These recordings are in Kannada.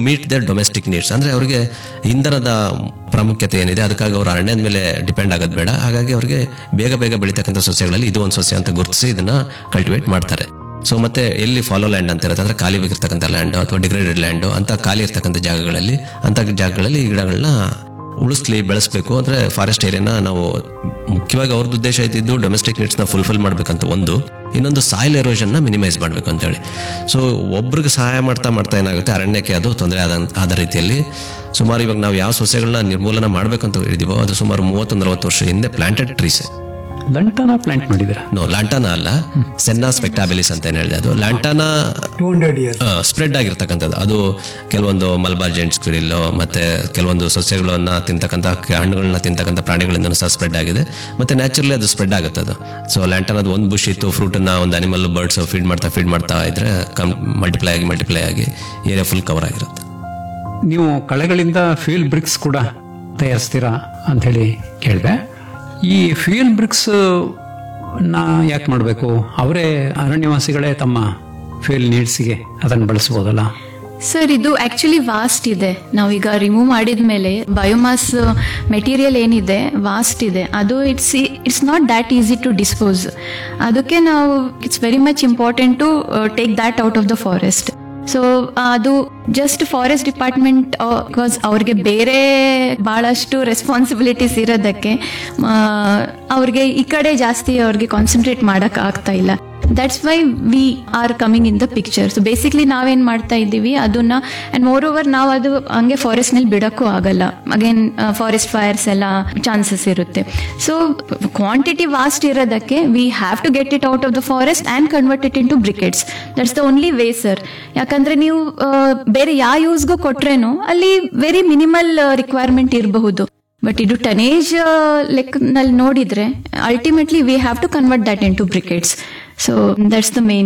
ಮೀಟ್ ದೇರ್ ಡೊಮೆಸ್ಟಿಕ್ ನೀಡ್ಸ್ ಅಂದ್ರೆ ಅವರಿಗೆ ಇಂಧನದ ಪ್ರಾಮುಖ್ಯತೆ ಏನಿದೆ ಅದಕ್ಕಾಗಿ ಅವರು ಅರಣ್ಯದ ಮೇಲೆ ಡಿಪೆಂಡ್ ಆಗೋದು ಬೇಡ ಹಾಗಾಗಿ ಅವರಿಗೆ ಬೇಗ ಬೇಗ ಬೆಳೀತಕ್ಕಂಥ ಸಸ್ಯಗಳಲ್ಲಿ ಇದು ಒಂದು ಸಸ್ಯ ಅಂತ ಗುರುತಿಸಿ ಇದನ್ನ ಕಲ್ಟಿವೇಟ್ ಮಾಡ್ತಾರೆ ಸೊ ಮತ್ತೆ ಎಲ್ಲಿ ಫಾಲೋ ಲ್ಯಾಂಡ್ ಅಂತ ಇರುತ್ತೆ ಅಂದ್ರೆ ಖಾಲಿ ಇರ್ತಕ್ಕಂಥ ಲ್ಯಾಂಡ್ ಅಥವಾ ಡಿಗ್ರೇಡೆಡ್ ಲ್ಯಾಂಡ್ ಅಂತ ಖಾಲಿ ಇರ್ತಕ್ಕಂಥ ಜಾಗಗಳಲ್ಲಿ ಅಂತ ಜಾಗಗಳಲ್ಲಿ ಈ ಗಿಡಗಳನ್ನ ಉಳಿಸ್ಲಿ ಬೆಳೆಸಬೇಕು ಅಂದ್ರೆ ಫಾರೆಸ್ಟ್ ಏರಿಯಾನ ನಾವು ಮುಖ್ಯವಾಗಿ ಅವ್ರದ್ದು ಉದ್ದೇಶ ಇದ್ದಿದ್ದು ಡೊಮೆಸ್ಟಿಕ್ ನೀಡ್ಸ್ನ ಫುಲ್ಫಿಲ್ ಮಾಡ್ಬೇಕಂತ ಒಂದು ಇನ್ನೊಂದು ಸಾಯಿಲ್ ಎರೋಷನ್ನ ಮಿನಿಮೈಸ್ ಮಾಡಬೇಕು ಅಂತೇಳಿ ಸೊ ಒಬ್ರಿಗೆ ಸಹಾಯ ಮಾಡ್ತಾ ಮಾಡ್ತಾ ಏನಾಗುತ್ತೆ ಅರಣ್ಯಕ್ಕೆ ಅದು ತೊಂದರೆ ಆದ ಆದ ರೀತಿಯಲ್ಲಿ ಸುಮಾರು ಇವಾಗ ನಾವು ಯಾವ ಸಸ್ಯಗಳನ್ನ ನಿರ್ಮೂಲನ ಮಾಡ್ಬೇಕಂತ ಹೇಳಿದೀವೋ ಅದು ಸುಮಾರು ಮೂವತ್ತು ನಲವತ್ತು ವರ್ಷ ಹಿಂದೆ ಪ್ಲಾಂಟೆಡ್ ಟ್ರೀಸ್ ಲಂಟನ ಪ್ಲಾಂಟ್ ಮಾಡಿದಿರ ನೋ ಲಾಂಟಾನ ಅಲ್ಲ ಸೆನ್ನಾ ಸ್ಪೆಕ್ಟಾಬಿಲಿಸ್ ಅಂತ ಏನ್ ಹೇಳಿದೆ ಅದು lantana two hundred years spread ಆಗಿರ್ತಕ್ಕಂಥದ್ದು ಅದು ಕೆಲವೊಂದು ಮಲ್ಬಾರ್ ಜೆಂಟ್ ಸ್ಕ್ವಿರಿಲ್ ಮತ್ತೆ ಕೆಲವೊಂದು ಸಸ್ಯಗಳನ್ನ ತಿಂತಕ್ಕಂಥ ಹಣ್ಣುಗಳನ್ನ ತಿಂತಕ್ಕಂಥ ಪ್ರಾಣಿಗಳಿಂದ ಸಹ ಸ್ಪ್ರೆಡ್ ಆಗಿದೆ ಮತ್ತೆ ನ್ಯಾಚುರಲಿ ಅದು ಸ್ಪ್ರೆಡ್ ಆಗುತ್ತೆ ಅದು ಸೊ ಲ್ಯಾಂಟನ್ ಅದು ಒಂದು ಬುಷ್ ಇತ್ತು ಫ್ರೂಟ್ ನ ಒಂದು ಅನಿಮಲ್ ಬರ್ಡ್ಸ್ ಫೀಡ್ ಮಾಡ್ತಾ ಫೀಡ್ ಮಾಡ್ತಾ ಇದ್ರೆ ಮಲ್ಟಿಪ್ಲೈ ಆಗಿ ಮಲ್ಟಿಪ್ಲೈ ಆಗಿ ಏರಿಯಾ ಫುಲ್ ಕವರ್ ಆಗಿರುತ್ತೆ ನೀವು ಕಳೆಗಳಿಂದ ಫ್ಯೂಲ್ ಬ್ರಿಕ್ಸ್ ಕೂಡ ತಯಾರಿಸ್ತೀರಾ ಅಂತ ಹೇಳಿ ಕೇಳಿದೆ ಈ ಫ್ಯೂಲ್ ಬ್ರಿಕ್ಸ್ ನಾ ಯಾಕೆ ಮಾಡಬೇಕು ಅವರೇ ಅರಣ್ಯವಾಸಿಗಳೇ ತಮ್ಮ ಫ್ಯೂಲ್ ನೀಡ್ಸಿಗೆ ಅದನ್ನು ಬಳಸ್ಬೋದಲ್ಲ ಸರ್ ಇದು ಆಕ್ಚುಲಿ ವಾಸ್ಟ್ ಇದೆ ನಾವೀಗ ರಿಮೂವ್ ಮಾಡಿದ್ಮೇಲೆ ಬಯೋಮಾಸ್ ಮೆಟೀರಿಯಲ್ ಏನಿದೆ ವಾಸ್ಟ್ ಇದೆ ಅದು it's it's not that easy to dispose ಅದಕ್ಕೆ ನಾವು it's very much important to take that out of the forest so ಅದು ಜಸ್ಟ್ ಫಾರೆಸ್ಟ್ ಡಿಪಾರ್ಟ್ಮೆಂಟ್ ಬಿಕಾಸ್ ಅವ್ರಿಗೆ ಬೇರೆ ಬಹಳಷ್ಟು ರೆಸ್ಪಾನ್ಸಿಬಿಲಿಟೀಸ್ ಇರೋದಕ್ಕೆ ಆ, ಅವ್ರಿಗೆ ಈ ಕಡೆ ಜಾಸ್ತಿ ಅವ್ರಿಗೆ ಕಾನ್ಸಂಟ್ರೇಟ್ ಮಾಡಕ್ ಆಗ್ತಾ ಇಲ್ಲ that's why we are coming in the picture so basically ನಾವೇನ್ ಮಾಡ್ತಾ ಇದ್ದೀವಿ ಅದನ್ನ ಅಂಡ್ ಮೋರ್ ಓವರ್ ನಾವು ಅದು ಹಂಗೆ ಫಾರೆಸ್ಟ್ ನಲ್ಲಿ ಬಿಡಕ್ಕೂ ಆಗಲ್ಲ ಅಗೇನ್ ಫಾರೆಸ್ಟ್ ಫೈರ್ಸ್ ಎಲ್ಲ ಚಾನ್ಸಸ್ ಇರುತ್ತೆ ಸೊ ಕ್ವಾಂಟಿಟಿ ವಾಸ್ಟ್ ಇರೋದಕ್ಕೆ we have to get it out of the forest and convert it in into briquettes that's the only way sir ಯಾಕಂದ್ರೆ ನೀವು ಆ, ಬೇರೆ ಯಾವ ಯೂಸ್ಗೂ ಕೊಟ್ರೇನು ಅಲ್ಲಿ ವೆರಿ ಮಿನಿಮಲ್ ರಿಕ್ವೈರ್ಮೆಂಟ್ ಇರಬಹುದು ಬಟ್ ಇದು ಟನೇಜ್ ಲೆಕ್ಕನಲ್ಲಿ ನೋಡಿದ್ರೆ ultimately we have to convert that in into briquettes so that's the main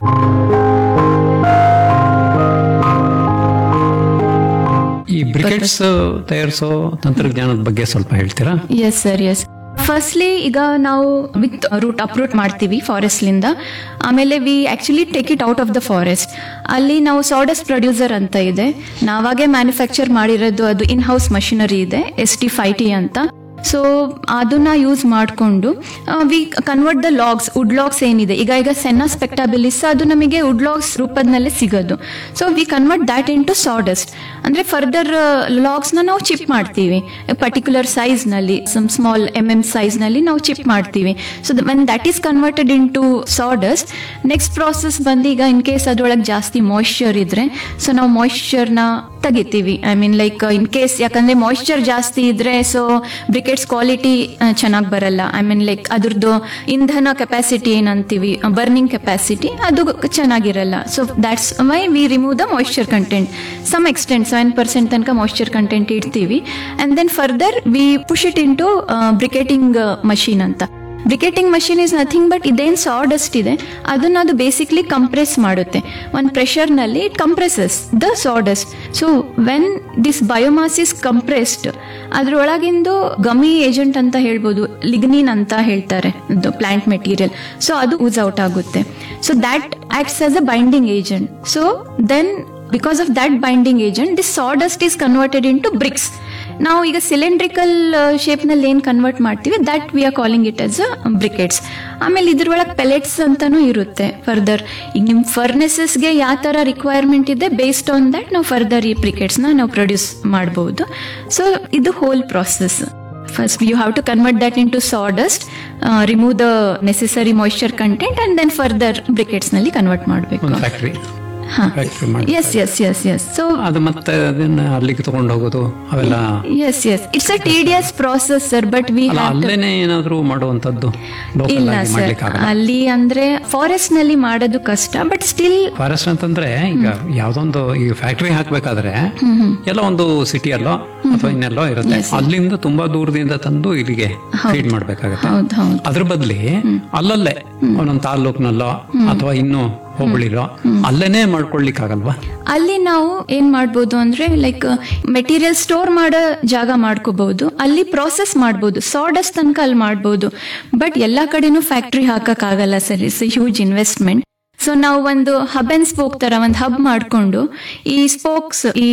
ಈ ಬ್ರಿಕೆಟ್ಸ್ ತಯಾರಿಸೋ ತಂತ್ರಜ್ಞಾನದ ಬಗ್ಗೆ ಸ್ವಲ್ಪ ಹೇಳ್ತೀರಾ ಎಸ್ ಸರ್ ಎಸ್ ಫಸ್ಟ್ಲಿ ಈಗ ನಾವು ವಿತ್ ರೂಟ್ ಅಪ್ರೂಟ್ ಮಾಡ್ತೀವಿ ಫಾರೆಸ್ಟ್ಲಿಂದ ಆಮೇಲೆ we actually take it out of the forest ಅಲ್ಲಿ ನಾವು ಸಾಡಸ್ ಪ್ರೊಡ್ಯೂಸರ್ ಅಂತ ಇದೆ ನಾವಾಗೆ ಮ್ಯಾನುಫ್ಯಾಕ್ಚರ್ ಮಾಡಿರೋದು ಅದು ಇನ್ ಹೌಸ್ ಮಷಿನರಿ ಇದೆ ಎಸ್ ಟಿ ಫೈ ಟಿ ಅಂತ ಸೊ ಅದನ್ನ ಯೂಸ್ ಮಾಡಿಕೊಂಡು we convert the logs wood logs ಏನಿದೆ ಈಗ ಈಗ ಸೆನ್ನ ಸ್ಪೆಕ್ಟಾಬಿಲಿಸ್ ಅದು ನಮಗೆ ವುಡ್ ಲಾಗ್ಸ್ ರೂಪದಲ್ಲೇ ಸಿಗೋದು so we convert that in to sawdust ಅಂದ್ರೆ ಫರ್ದರ್ ಲಾಗ್ಸ್ ನ ನಾವು ಚಿಪ್ ಮಾಡ್ತೀವಿ ಪರ್ಟಿಕ್ಯುಲರ್ ಸೈಜ್ ನಲ್ಲಿ some small M M size ನಲ್ಲಿ ನಾವು ಚಿಪ್ ಮಾಡ್ತೀವಿ so when that is converted in to sawdust next process ಬಂದು ಈಗ ಇನ್ ಕೇಸ್ ಅದ್ರೊಳಗೆ ಜಾಸ್ತಿ ಮಾಯಿಶ್ಚರ್ ಇದ್ರೆ ಸೊ ನಾವು ಮಾಯಿಶ್ಚರ್ ನ ತೆಗಿತೀವಿ I mean like in case ಯಾಕಂದ್ರೆ ಮಾಯಿಶ್ಚರ್ ಜಾಸ್ತಿ ಇದ್ರೆ ಸೊ ಬ್ರಿಕೆಟ್ಸ್ ಕ್ವಾಲಿಟಿ ಚೆನ್ನಾಗಿ ಬರಲ್ಲ ಐ ಮೀನ್ ಲೈಕ್ ಅದ್ರದ್ದು ಇಂಧನ ಕೆಪಾಸಿಟಿ ಏನಂತೀವಿ ಬರ್ನಿಂಗ್ ಕೆಪಾಸಿಟಿ ಅದು ಚೆನ್ನಾಗಿರಲ್ಲ so that's why we remove the moisture content some extent seven percent ತನಕ ಮಾಯಿಶ್ಚರ್ ಕಂಟೆಂಟ್ ಇಡ್ತೀವಿ and then further we push it in to briquetting machine ಅಂತ briquetting machine is nothing but ಇದೇನು ಸಾಡಸ್ಟ್ ಇದೆ ಅದನ್ನ ಅದು ಬೇಸಿಕ್ಲಿ ಕಂಪ್ರೆಸ್ ಮಾಡುತ್ತೆ ಒಂದು ಪ್ರೆಷರ್ನಲ್ಲಿ it compresses the sawdust so when this biomass is compressed ಅದ್ರೊಳಗಿಂದು ಗಮಿ ಏಜೆಂಟ್ ಅಂತ ಹೇಳ್ಬೋದು ಲಿಗ್ನಿನ್ ಅಂತ ಹೇಳ್ತಾರೆ ಪ್ಲಾಂಟ್ ಮೆಟೀರಿಯಲ್ ಸೊ ಅದು ಯೂಸ್ ಔಟ್ ಆಗುತ್ತೆ so that acts as a binding agent so then because of that binding agent this sawdust is converted in to bricks ನಾವು ಈಗ ಸಿಲಿಂಡ್ರಿಕಲ್ ಶೇಪ್ನಲ್ಲಿ ಏನು ಕನ್ವರ್ಟ್ ಮಾಡ್ತೀವಿ that we are calling it as briquettes ಆಮೇಲೆ ಇದ್ರೊಳಗೆ ಪೆಲೆಟ್ಸ್ ಅಂತಾನೂ ಇರುತ್ತೆ ಫರ್ದರ್ ಈಗ ನಿಮ್ಮ ಫರ್ನೆಸಸ್ಗೆ ಯಾವ ಥರ ರಿಕ್ವೈರ್ಮೆಂಟ್ ಇದೆ ಬೇಸ್ಡ್ ಆನ್ ದಟ್ ನಾವು ಫರ್ದರ್ ಈ ಬ್ರಿಕೆಟ್ಸ್ನ ನಾವು ಪ್ರೊಡ್ಯೂಸ್ ಮಾಡ್ಬೋದು ಸೊ ಇದು whole process first you have to convert that in to sawdust remove the necessary moisture content and then further ಬ್ರಿಕೆಟ್ಸ್ನಲ್ಲಿ ಕನ್ವರ್ಟ್ ಮಾಡಬೇಕು ಒಂದು ಫ್ಯಾಕ್ಟ್ರಿ ಹಾಂ ಫ್ಯಾಕ್ಟ್ರಿ ಮಾಡಿ yes yes yes yes so ಅದು ಮತ್ತೆ ಅದನ್ನ ಅಲ್ಲಿಗೆ ತಗೊಂಡು ಹೋಗೋದು ಅವೆಲ್ಲ yes yes it's a tedious process sir but we ಅಲ್ಲ ಹ್ಯಾವ್ ಅಲ್ಲೇನೆ ಏನಾದ್ರೂ ಮಾಡುವಂತದ್ದು ಲೋಕಲ್ ಇಲ್ಲ ಆಗಿ ಸರ್ ಮಾಡ್ಲಿಕ್ಕಾಗಲ್ಲ ಅಲ್ಲಿ ಅಂದ್ರೆ ಫಾರೆಸ್ಟ್ ನಲ್ಲಿ ಮಾಡೋದು ಕಷ್ಟ ಬಟ್ ಸ್ಟಿಲ್ ಫಾರೆಸ್ಟ್ ಅಂತಂದ್ರೆ ಈಗ ಯಾವ್ದೊಂದು ಈ ಫ್ಯಾಕ್ಟ್ರಿ ಹಾಕ್ಬೇಕಾದ್ರೆ ಎಲ್ಲ ಒಂದು ಸಿಟಿಯಲ್ಲೋ ಅಥವಾ ಇನ್ನೆಲ್ಲೋ ಇರುತ್ತೆ ಅಲ್ಲಿಂದ ತುಂಬಾ ದೂರದಿಂದ ತಂದು ಇಲ್ಲಿಗೆ ಫೀಡ್ ಮಾಡ್ಬೇಕಾಗತ್ತೆ ಹೌದು ಹೌದು ಅದ್ರ ಬದ್ಲಿ ಅಲ್ಲಲ್ಲೇ ಒಂದೊಂದು ತಾಲ್ಲೂಕ್ನಲ್ಲೋ ಅಥವಾ ಇನ್ನು ಹೋಬಳಿಲೋ ಅಲ್ಲೇನೆ ಮಾಡ್ಕೊಳ್ಲಿಕ್ಕಾಗಲ್ವಾ ಅಲ್ಲಿ ನಾವು ಏನ್ ಮಾಡ್ಬೋದು ಅಂದ್ರೆ ಲೈಕ್ ಮೆಟೀರಿಯಲ್ ಸ್ಟೋರ್ ಮಾಡೋ ಜಾಗ ಮಾಡ್ಕೋಬಹುದು ಅಲ್ಲಿ ಪ್ರಾಸೆಸ್ ಮಾಡ್ಬೋದು ಸಾಡಸ್ ತನಕ ಅಲ್ಲಿ ಮಾಡ್ಬೋದು ಬಟ್ ಎಲ್ಲಾ ಕಡೆನೂ ಫ್ಯಾಕ್ಟ್ರಿ ಹಾಕಕ್ ಆಗಲ್ಲ sir it's huge investment so ನಾವು ಒಂದು ಹಬ್ ಅಂಡ್ ಸ್ಪೋಕ್ ತರ ಒಂದು ಹಬ್ ಮಾಡ್ಕೊಂಡು ಈ ಸ್ಪೋಕ್ಸ್ ಈ